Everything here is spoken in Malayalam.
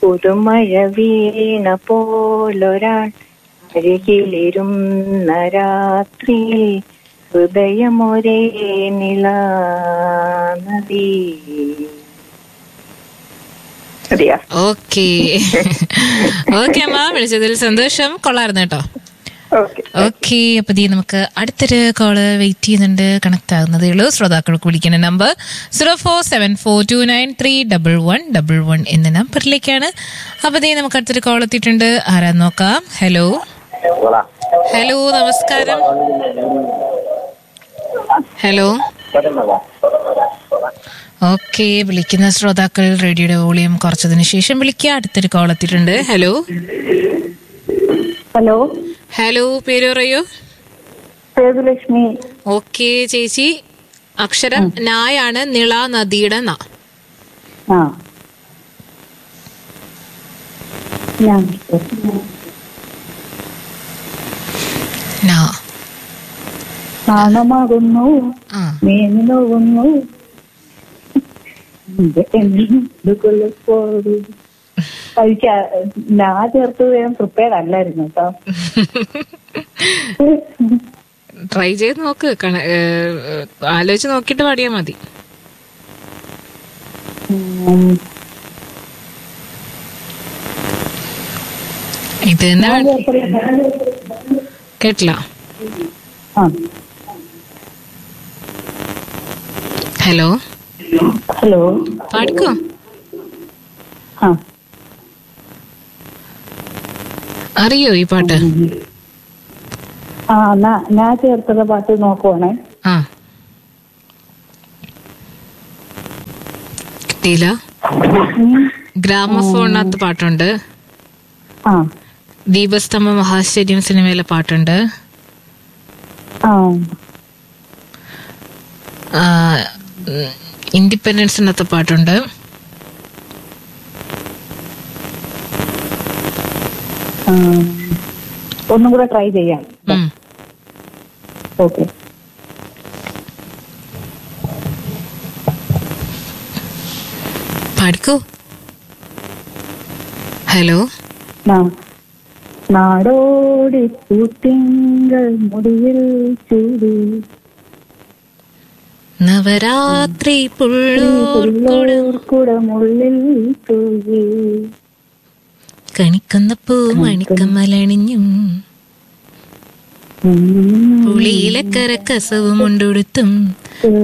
പുതുമഴ വീണ പോലൊരാൾ അരികിലിരുന്ന രാത്രി ഹൃദയമൊരേ നിളാനദി അറിയാ ഓക്കെ ഓക്കെ അമ്മ വിളിച്ചതിൽ സന്തോഷം കൊള്ളായിരുന്നു കേട്ടോ ഓക്കെ ഓക്കെ അപ്പൊ ദീ നമുക്ക് അടുത്തൊരു കോള് വെയിറ്റ് ചെയ്യുന്നുണ്ട് കണക്ട് ആകുന്നതേ ഉള്ളൂ ശ്രോതാക്കൾക്ക് വിളിക്കുന്ന number zero four seven four two nine three double one double one എന്ന നമ്പറിലേക്കാണ് അപ്പൊ ദീ നമുക്ക് അടുത്തൊരു കോൾ എത്തിയിട്ടുണ്ട് ആരാ നോക്കാം ഹലോ ഹലോ നമസ്കാരം ഹലോ ഓക്കെ വിളിക്കുന്ന ശ്രോതാക്കൾ റേഡിയോയുടെ വോളിയം കുറച്ചതിന് ശേഷം വിളിക്കുക അടുത്തൊരു കോൾ എത്തിയിട്ടുണ്ട് ഹലോ ഹലോ ഹലോ പേര് പറയൂ സേതുലക്ഷ്മി ഓക്കെ ചേച്ചി അക്ഷരം നായാണ് നിള നദിയുടെ ന ആ ഞാൻ നാ നാണമാകുന്നു ആ മേനി നോവുന്നു എന്തുകൊള്ളപ്പോഴും കഴിച്ച നാ ചേർത്ത് ഞാൻ പ്രിപ്പയർഡ് അല്ലായിരുന്നു കേട്ടോ ട്രൈ ചെയ്ത് നോക്ക് കണ- ഏ, ഏ, ആലോചിച്ച് നോക്കിയിട്ട് പാടിയാ മതി ഉം. ഇത് തന്നെ നാ വേ- ചേർത്തത് കേട്ടില്ല ആ ഹലോ ഹലോ പാടിക്കോ ആ അറിയോ ഈ പാട്ട് ആ നാ- ഞാൻ ചേർത്തത് പാട്ട് നോക്കുവാണേ ആ കിട്ടിയില്ല ഉം. ഗ്രാമഫോണിനകത്ത് പാട്ടുണ്ട് ആ ദീപസ്തംഭ മഹാശ്ചര്യം സിനിമയിലെ പാട്ടുണ്ട് ആ ആ, ഉം, ഇൻഡിപെൻഡൻസിനകത്ത് പാട്ടുണ്ട് ആ. ഒന്നും കൂടെ ട്രൈ ചെയ്യാം ഉം. ഓക്കെ പാടിക്കോ ഹലോ നാ- നാടോടി പൂത്തിങ്കൾ മുടിയിൽ ചൂടി നവരാത്രി പുള്ളൂർ കുടമുള്ളിൽ തൂകി കണിക്കുന്ന പൂ മണിക്കമ്മലണിഞ്ഞും ഉം. പുളിയിലെ കരക്കസവും ഉണ്ടൊടുത്തും